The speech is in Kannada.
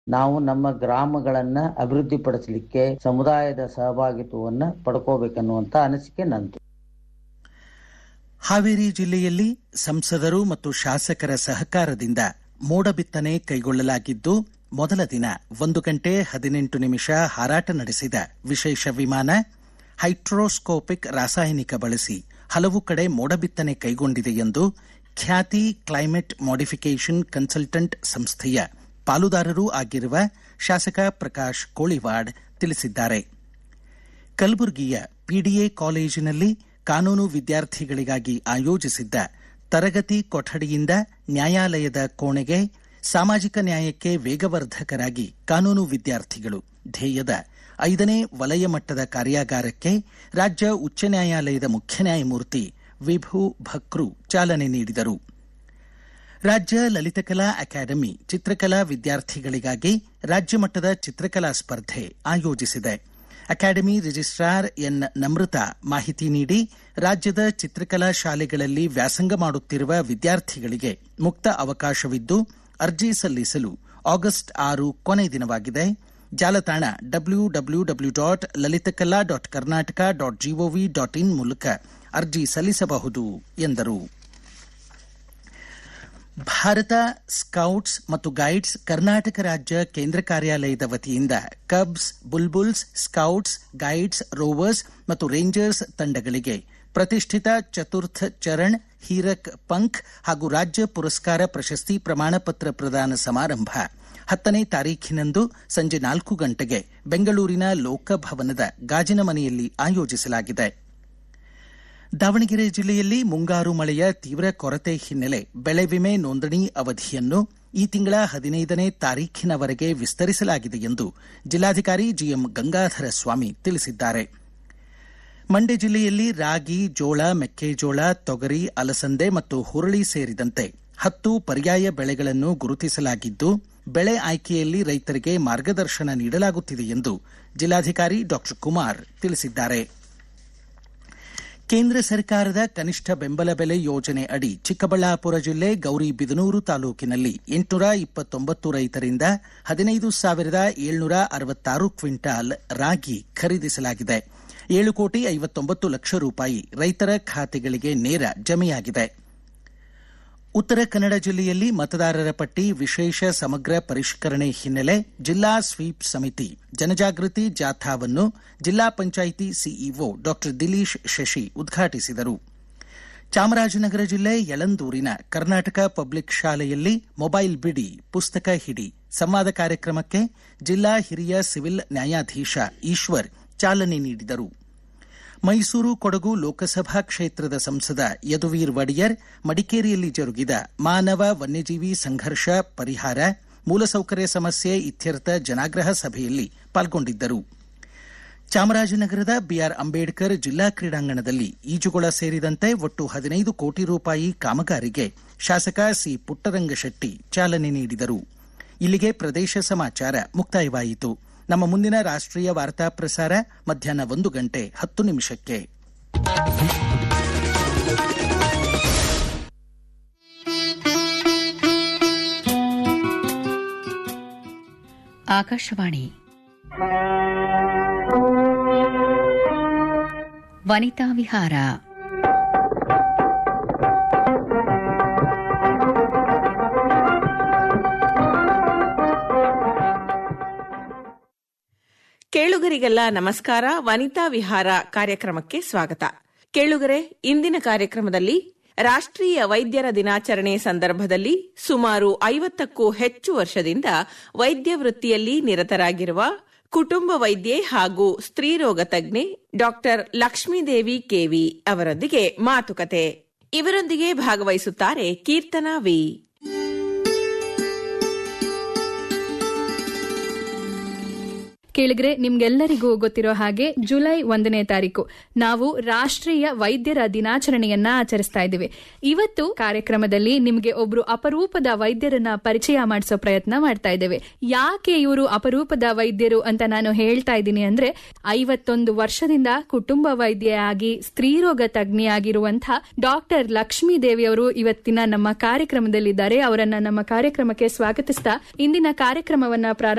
ನಾವು ನಮ್ಮ ಗ್ರಾಮಗಳನ್ನ ಅಭಿವೃದ್ಧಿಪಡಿಸಲಿಕ್ಕೆ ಸಮುದಾಯದ ಸಹಭಾಗಿತ್ವವನ್ನ ಪಡ್ಕೋಬೇಕನ್ನುವಂತ ಅನಿಸಿಕೆ ನಂದು ಹಾವೇರಿ ಜಿಲ್ಲೆಯಲ್ಲಿ ಸಂಸದರು ಮತ್ತು ಶಾಸಕರ ಸಹಕಾರದಿಂದ ಮೋಡ ಬಿತ್ತನೆ ಕೈಗೊಳ್ಳಲಾಗಿದ್ದು ಮೊದಲ ದಿನ ಒಂದು ಗಂಟೆ ಹದಿನೆಂಟು ನಿಮಿಷ ಹಾರಾಟ ನಡೆಸಿದ ವಿಶೇಷ ವಿಮಾನ ಹೈಡ್ರೋಸ್ಕೋಪಿಕ್ ರಾಸಾಯನಿಕ ಬಳಸಿ ಹಲವು ಕಡೆ ಮೋಡ ಬಿತ್ತನೆ ಕೈಗೊಂಡಿದೆ ಎಂದು ಖ್ಯಾತಿ ಕ್ಲೈಮೇಟ್ ಮಾಡಿಫಿಕೇಷನ್ ಕನ್ಸಲ್ಟೆಂಟ್ ಸಂಸ್ಥೆಯ ಪಾಲುದಾರರೂ ಆಗಿರುವ ಶಾಸಕ ಪ್ರಕಾಶ್ ಕೋಳಿವಾಡ್ ತಿಳಿಸಿದ್ದಾರೆ ಕಲಬುರಗಿಯ ಪಿಡಿಎ ಕಾಲೇಜಿನಲ್ಲಿ ಕಾನೂನು ವಿದ್ಯಾರ್ಥಿಗಳಿಗಾಗಿ ಆಯೋಜಿಸಿದ್ದ ತರಗತಿ ಕೊಠಡಿಯಿಂದ ನ್ಯಾಯಾಲಯದ ಕೋಣೆಗೆ ಸಾಮಾಜಿಕ ನ್ಯಾಯಕ್ಕೆ ವೇಗವರ್ಧಕರಾಗಿ ಕಾನೂನು ವಿದ್ಯಾರ್ಥಿಗಳು ಧ್ಯೇಯದ ಐದನೇ ವಲಯ ಮಟ್ಟದ ಕಾರ್ಯಾಗಾರಕ್ಕೆ ರಾಜ್ಯ ಉಚ್ಚ ನ್ಯಾಯಾಲಯದ ಮುಖ್ಯ ನ್ಯಾಯಮೂರ್ತಿ ವಿಭು ಭಕ್ರು ಚಾಲನೆ ನೀಡಿದರು ರಾಜ್ಯ ಲಲಿತಕಲಾ ಅಕಾಡೆಮಿ ಚಿತ್ರಕಲಾ ವಿದ್ಯಾರ್ಥಿಗಳಿಗಾಗಿ ರಾಜ್ಯ ಮಟ್ಟದ ಚಿತ್ರಕಲಾ ಸ್ಪರ್ಧೆ ಆಯೋಜಿಸಿದೆ ಅಕಾಡೆಮಿ ರಿಜಿಸ್ಟ್ರಾರ್ ಎನ್ ನಮೃತಾ ಮಾಹಿತಿ ನೀಡಿ ರಾಜ್ಯದ ಚಿತ್ರಕಲಾ ಶಾಲೆಗಳಲ್ಲಿ ವ್ಯಾಸಂಗ ಮಾಡುತ್ತಿರುವ ವಿದ್ಯಾರ್ಥಿಗಳಿಗೆ ಮುಕ್ತ ಅವಕಾಶವಿದ್ದು ಅರ್ಜಿ ಸಲ್ಲಿಸಲು ಆಗಸ್ಟ್ ಆರು ಕೊನೆ ದಿನವಾಗಿದೆ ಜಾಲತಾಣ W W W dot Lalitakala dot Karnataka dot G O V dot in ಮೂಲಕ ಅರ್ಜಿ ಸಲ್ಲಿಸಬಹುದು ಎಂದರು ಭಾರತ ಸ್ಕೌಟ್ಸ್ ಮತ್ತು ಗೈಡ್ಸ್ ಕರ್ನಾಟಕ ರಾಜ್ಯ ಕೇಂದ್ರ ಕಾರ್ಯಾಲಯದ ವತಿಯಿಂದ cubs bulbuls scouts guides rovers ಮತ್ತು ರೇಂಜರ್ಸ್ ತಂಡಗಳಿಗೆ ಪ್ರತಿಷ್ಠಿತ ಚತುರ್ಥ ಚರಣ್ ಹೀರಕ್ ಪಂಖ್ ಹಾಗೂ ರಾಜ್ಯ ಪುರಸ್ಕಾರ ಪ್ರಶಸ್ತಿ ಪ್ರಮಾಣ ಪತ್ರ ಪ್ರದಾನ ಸಮಾರಂಭ ಹತ್ತನೇ ತಾರೀಖಿನಂದು ಸಂಜೆ ನಾಲ್ಕು ಗಂಟೆಗೆ ಬೆಂಗಳೂರಿನ ಲೋಕಭವನದ ಗಾಜಿನ ಮನೆಯಲ್ಲಿ ಆಯೋಜಿಸಲಾಗಿದೆ ದಾವಣಗೆರೆ ಜಿಲ್ಲೆಯಲ್ಲಿ ಮುಂಗಾರು ಮಳೆಯ ತೀವ್ರ ಕೊರತೆ ಹಿನ್ನೆಲೆ ಬೆಳೆ ವಿಮೆ ನೋಂದಣಿ ಅವಧಿಯನ್ನು ಈ ತಿಂಗಳ ಹದಿನೈದನೇ ತಾರೀಖಿನವರೆಗೆ ವಿಸ್ತರಿಸಲಾಗಿದೆ ಎಂದು ಜಿಲ್ಲಾಧಿಕಾರಿ ಜಿಎಂ ಗಂಗಾಧರ ಸ್ವಾಮಿ ತಿಳಿಸಿದ್ದಾರೆ ಮಂಡ್ಯ ಜಿಲ್ಲೆಯಲ್ಲಿ ರಾಗಿ ಜೋಳ ಮೆಕ್ಕೆಜೋಳ ತೊಗರಿ ಅಲಸಂದೆ ಮತ್ತು ಹುರುಳಿ ಸೇರಿದಂತೆ ಹತ್ತು ಪರ್ಯಾಯ ಬೆಳೆಗಳನ್ನು ಗುರುತಿಸಲಾಗಿದ್ದು ಬೆಳೆ ಆಯ್ಕೆಯಲ್ಲಿ ರೈತರಿಗೆ ಮಾರ್ಗದರ್ಶನ ನೀಡಲಾಗುತ್ತಿದೆ ಎಂದು ಜಿಲ್ಲಾಧಿಕಾರಿ ಡಾ ಕುಮಾರ್ ತಿಳಿಸಿದ್ದಾರೆ ಕೇಂದ್ರ ಸರ್ಕಾರದ ಕನಿಷ್ಠ ಬೆಂಬಲ ಬೆಲೆ ಯೋಜನೆ ಅಡಿ ಚಿಕ್ಕಬಳ್ಳಾಪುರ ಜಿಲ್ಲೆ ಗೌರಿಬಿದನೂರು ತಾಲೂಕಿನಲ್ಲಿ ಎಂಟುನೂರ ಇಪ್ಪತ್ತೊಂಬತ್ತು ರೈತರಿಂದ ಹದಿನೈದು ಸಾವಿರದ ಏಳ್ನೂರ ಅರವತ್ತಾರು ಕ್ವಿಂಟಾಲ್ ರಾಗಿ ಖರೀದಿಸಲಾಗಿದೆ ಏಳು ಕೋಟಿ ಐವತ್ತೊಂಬತ್ತು ಲಕ್ಷ ರೂಪಾಯಿ ರೈತರ ಖಾತೆಗಳಿಗೆ ನೇರ ಜಮೆಯಾಗಿದೆ ಉತ್ತರ ಕನ್ನಡ ಜಿಲ್ಲೆಯಲ್ಲಿ ಮತದಾರರ ಪಟ್ಟಿ ವಿಶೇಷ ಸಮಗ್ರ ಪರಿಷ್ಕರಣೆ ಹಿನ್ನೆಲೆ ಜಿಲ್ಲಾ ಸ್ವೀಪ್ ಸಮಿತಿ ಜನಜಾಗೃತಿ ಜಾಥಾವನ್ನು ಜಿಲ್ಲಾ ಪಂಚಾಯಿತಿ ಸಿಇಒ ಡಾ ದಿಲೀಶ್ ಶಶಿ ಉದ್ಘಾಟಿಸಿದರು ಚಾಮರಾಜನಗರ ಜಿಲ್ಲೆ ಯಳಂದೂರಿನ ಕರ್ನಾಟಕ ಪಬ್ಲಿಕ್ ಶಾಲೆಯಲ್ಲಿ ಮೊಬೈಲ್ ಬಿಡಿ ಪುಸ್ತಕ ಹಿಡಿ ಸಂವಾದ ಕಾರ್ಯಕ್ರಮಕ್ಕೆ ಜಿಲ್ಲಾ ಹಿರಿಯ ಸಿವಿಲ್ ನ್ಯಾಯಾಧೀಶ ಈಶ್ವರ್ ಚಾಲನೆ ನೀಡಿದರು ಮೈಸೂರು ಕೊಡಗು ಲೋಕಸಭಾ ಕ್ಷೇತ್ರದ ಸಂಸದ ಯದುವೀರ್ ಒಡೆಯರ್ ಮಡಿಕೇರಿಯಲ್ಲಿ ಜರುಗಿದ ಮಾನವ ವನ್ಯಜೀವಿ ಸಂಘರ್ಷ ಪರಿಹಾರ ಮೂಲಸೌಕರ್ಯ ಸಮಸ್ಯೆ ಇತ್ಯರ್ಥ ಜನಾಗ್ರಹ ಸಭೆಯಲ್ಲಿ ಪಾಲ್ಗೊಂಡಿದ್ದರು ಚಾಮರಾಜನಗರದ ಬಿಆರ್ ಅಂಬೇಡ್ಕರ್ ಜಿಲ್ಲಾ ಕ್ರೀಡಾಂಗಣದಲ್ಲಿ ಈಜುಗೊಳ ಸೇರಿದಂತೆ ಒಟ್ಟು ಹದಿನೈದು ಕೋಟಿ ರೂಪಾಯಿ ಕಾಮಗಾರಿಗೆ ಶಾಸಕ ಸಿ ಪುಟ್ಟರಂಗಶೆಟ್ಟಿ ಚಾಲನೆ ನೀಡಿದರು ಇಲ್ಲಿಗೆ ಪ್ರದೇಶ ಸಮಾಚಾರ ಮುಕ್ತಾಯವಾಯಿತು ನಮ್ಮ ಮುಂದಿನ ರಾಷ್ಟ್ರೀಯ ವಾರ್ತಾ ಪ್ರಸಾರ ಮಧ್ಯಾಹ್ನ ಒಂದು ಗಂಟೆ ಹತ್ತು ನಿಮಿಷಕ್ಕೆ ಆಕಾಶವಾಣಿ ವನಿತಾ ವಿಹಾರ ಕೇಳುಗರಿಗೆಲ್ಲ ನಮಸ್ಕಾರ ವನಿತಾ ವಿಹಾರ ಕಾರ್ಯಕ್ರಮಕ್ಕೆ ಸ್ವಾಗತ ಕೇಳುಗರೆ ಇಂದಿನ ಕಾರ್ಯಕ್ರಮದಲ್ಲಿ ರಾಷ್ಟ್ರೀಯ ವೈದ್ಯರ ದಿನಾಚರಣೆ ಸಂದರ್ಭದಲ್ಲಿ ಸುಮಾರು ಐವತ್ತಕ್ಕೂ ಹೆಚ್ಚು ವರ್ಷದಿಂದ ವೈದ್ಯ ವೃತ್ತಿಯಲ್ಲಿ ನಿರತರಾಗಿರುವ ಕುಟುಂಬ ವೈದ್ಯೆ ಹಾಗೂ ಸ್ತ್ರೀರೋಗ ತಜ್ಞೆ ಡಾಕ್ಟರ್ ಲಕ್ಷ್ಮೀದೇವಿ ಕೆವಿ ಅವರೊಂದಿಗೆ ಮಾತುಕತೆ ಇವರೊಂದಿಗೆ ಭಾಗವಹಿಸುತ್ತಾರೆ ಕೀರ್ತನಾ ವಿ ಕೇಳಿದ್ರೆ ನಿಮ್ಗೆಲ್ಲರಿಗೂ ಗೊತ್ತಿರೋ ಹಾಗೆ ಜುಲೈ ಒಂದನೇ ತಾರೀಕು ನಾವು ರಾಷ್ಟ್ರೀಯ ವೈದ್ಯರ ದಿನಾಚರಣೆಯನ್ನ ಆಚರಿಸ್ತಾ ಇದ್ದೀವಿ ಇವತ್ತು ಕಾರ್ಯಕ್ರಮದಲ್ಲಿ ನಿಮ್ಗೆ ಒಬ್ರು ಅಪರೂಪದ ವೈದ್ಯರನ್ನ ಪರಿಚಯ ಮಾಡಿಸೋ ಪ್ರಯತ್ನ ಮಾಡ್ತಾ ಇದ್ದೇವೆ ಯಾಕೆ ಇವರು ಅಪರೂಪದ ವೈದ್ಯರು ಅಂತ ನಾನು ಹೇಳ್ತಾ ಇದ್ದೀನಿ ಅಂದ್ರೆ ಐವತ್ತೊಂದು ವರ್ಷದಿಂದ ಕುಟುಂಬ ವೈದ್ಯೆಯಾಗಿ ಸ್ತ್ರೀರೋಗ ತಜ್ಞೆಯಾಗಿರುವಂತಹ ಡಾಕ್ಟರ್ ಲಕ್ಷ್ಮೀ ದೇವಿ ಅವರು ಇವತ್ತಿನ ನಮ್ಮ ಕಾರ್ಯಕ್ರಮದಲ್ಲಿದ್ದಾರೆ ಅವರನ್ನ ನಮ್ಮ ಕಾರ್ಯಕ್ರಮಕ್ಕೆ ಸ್ವಾಗತಿಸ್ತಾ ಇಂದಿನ ಕಾರ್ಯಕ್ರಮವನ್ನ ಪ್ರಾರಂಭ